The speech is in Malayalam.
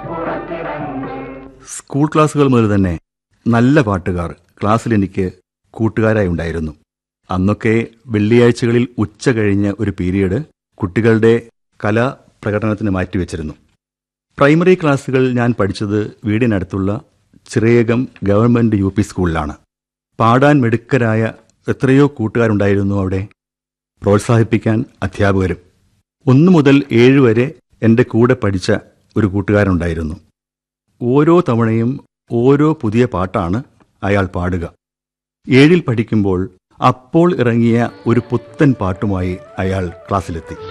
സ്കൂൾ ക്ലാസ്സുകൾ മുതൽ തന്നെ നല്ല പാട്ടുകാർ ക്ലാസ്സിൽ എനിക്ക് കൂട്ടുകാരായി ഉണ്ടായിരുന്നു അന്നൊക്കെ വെള്ളിയാഴ്ചകളിൽ ഉച്ച കഴിഞ്ഞ ഒരു പീരീഡ് കുട്ടികളുടെ കലാ പ്രകടനത്തിന് മാറ്റിവെച്ചിരുന്നു പ്രൈമറി ക്ലാസ്സുകൾ ഞാൻ പഠിച്ചത് വീടിനടുത്തുള്ള ചിറയകം ഗവൺമെന്റ് യു പി സ്കൂളിലാണ് പാടാൻ മിടുക്കരായ എത്രയോ കൂട്ടുകാരുണ്ടായിരുന്നു അവിടെ പ്രോത്സാഹിപ്പിക്കാൻ അധ്യാപകരും ഒന്നു മുതൽ ഏഴ് വരെ എൻ്റെ കൂടെ പഠിച്ച ഒരു കൂട്ടുകാരുണ്ടായിരുന്നു ഓരോ തവണയും ഓരോ പുതിയ പാട്ടാണ് അയാൾ പാടുക ഏഴിൽ പഠിക്കുമ്പോൾ അപ്പോൾ ഇറങ്ങിയ ഒരു പുത്തൻ പാട്ടുമായി അയാൾ ക്ലാസ്സിലെത്തി